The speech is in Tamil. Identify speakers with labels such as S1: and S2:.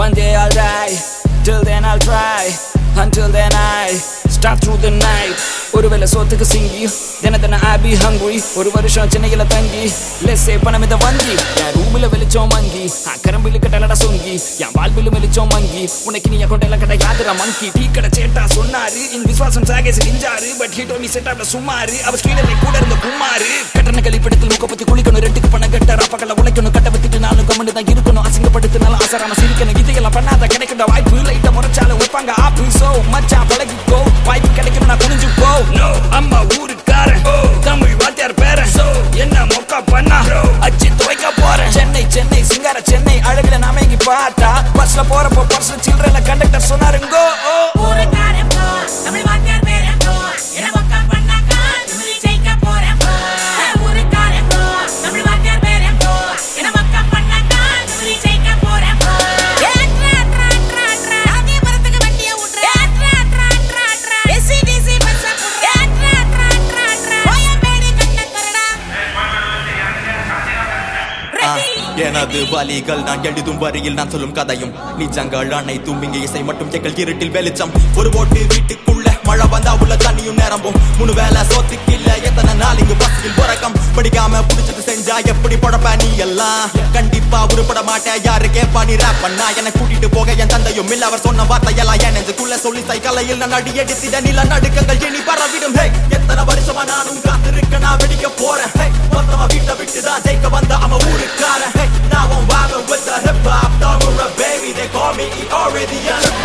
S1: One day I'll die, till then I'll try. Until then I start through the night. ஒருவேளை சோத்துக்கு சிங்கி தின தின I be hungry ஒரு வருஷம் சென்னையில தங்கி லெஸ்ஸே பணம் இத வங்கி என் ரூமில் வெளிச்சம் மங்கி கரம்பில் கட்டலடா சொங்கி என் வாழ்வில் வெளிச்சம் மங்கி உனக்கு நீ கொண்டெல்லாம் கடை யாதுரா மங்கி டீ கடை சேட்டா சொன்னாரு இன் விஸ்வாசம் சாகேஸ் நெஞ்சாரு பட் ஹீட்டோ நீ செட்டாப்ல சுமாரு அவ ஸ்ரீலரை கூட இருந்த குமாரு கட்டண கழிப்பிடத்தில் முக்க பத்தி குளிக்கணும் ரெண்டுக்கு பணம் கட்ட ரப்பக்கல உழைக்கணும் கட்ட வித்துட்டு நானும் கம்மண்டு தான் இருக்கணும் அசிங்கப்படுத்தினாலும் ஆசராம சிரிக்கணும் இதையெல்லாம் பண்ணாத கிடைக்கிற வாய்ப்பு லைட்ட முறைச்சாலும் வைப்பாங்க ஆப்பு சோ மச்சான் பழகிக்கோ வாய்ப்பு கிடைக்கணும் நான் குனிஞ்சு போ நோ அம்மா ஊருக்காரன் தமிழ் வாத்தியார் பேரன் என்ன மொக்கா பண்ணா அச்சு துவைக்க போறேன் சென்னை சென்னை சிங்கார சென்னை அழகுல நாம இங்க பாட்டா பஸ்ல போறப்போ பர்ஸ்ல சில்லறைல கண்டக்டர் சொன்னாருங்கோ ஓ
S2: ஊருக்காரன் bro, தமிழ் வாத்தியார் பேரன் bro. என்ன மொக்கா பண்ணாக்கா, திமிரி ஜெயிக்க போறேன் bro. ஏய், ஊருக்காரன் bro, தமிழ் வாத்தியார் பேரன் bro. என்ன மொக்கா பண்ணாக்கா, திமிரி ஜெயிக்க போறேன் bro. ஏய், அட்ரா, அட்ரா, அட்ரா, அட்ரா. ராஜ்யபுரத்துக்கு வண்டிய விட்றேன். ஏய், அட்ரா, அட்ரா, அட்ரா, அட்ரா. SCDC பஸ்ஸ புடுறேன். ஏய், அட்ரா, அட்ரா, அட்ரா, அட்ரா. கோயம்பேடு கண்டக்டர்டா. Ready?
S3: எனது வலிகள் நான் எழுதும் வரியில் நான் சொல்லும் கதையும் நிஜங்கள் அனைத்தும் இங்கே இசை மட்டும் எங்கள் இருட்டில் வெளிச்சம் ஒரு ஓட்டு வீட்டுக்குள்ள மழை வந்தா உள்ள தண்ணியும் நிரம்பும் மூணு வேலை சோத்துக்கு இல்ல எத்தனை நாள் இங்கு பஸ்ஸில் உறக்கம் படிக்காம புடிச்சது செஞ்சா எப்படி பழப்ப நீ எல்லாம் கண்டிப்பா உருப்பட மாட்டேன் யாரு கேப்பா நீ ரேப் பண்ணா என்னை கூட்டிட்டு போக என் தந்தையும் இல்ல அவர் சொன்ன வார்த்தையெல்லாம் என் நெஞ்சுக்குள்ள சொல்லி சைக்கலையில் நான் அடி எடுத்திட நில நடுக்கங்கள் இனி பரவிடும் ஹே எத்தனை வருஷமா நானும் காத்திருக்க நான் வெடிக்க போறேன் ஹே மொத்தமா வீட்டை விட்டுதான் ஜெயிக்க வந்த அவன் ஊருக்காரன் ஹே now I'm vibing with the hip hop, thumber baby, they call me Eeyore the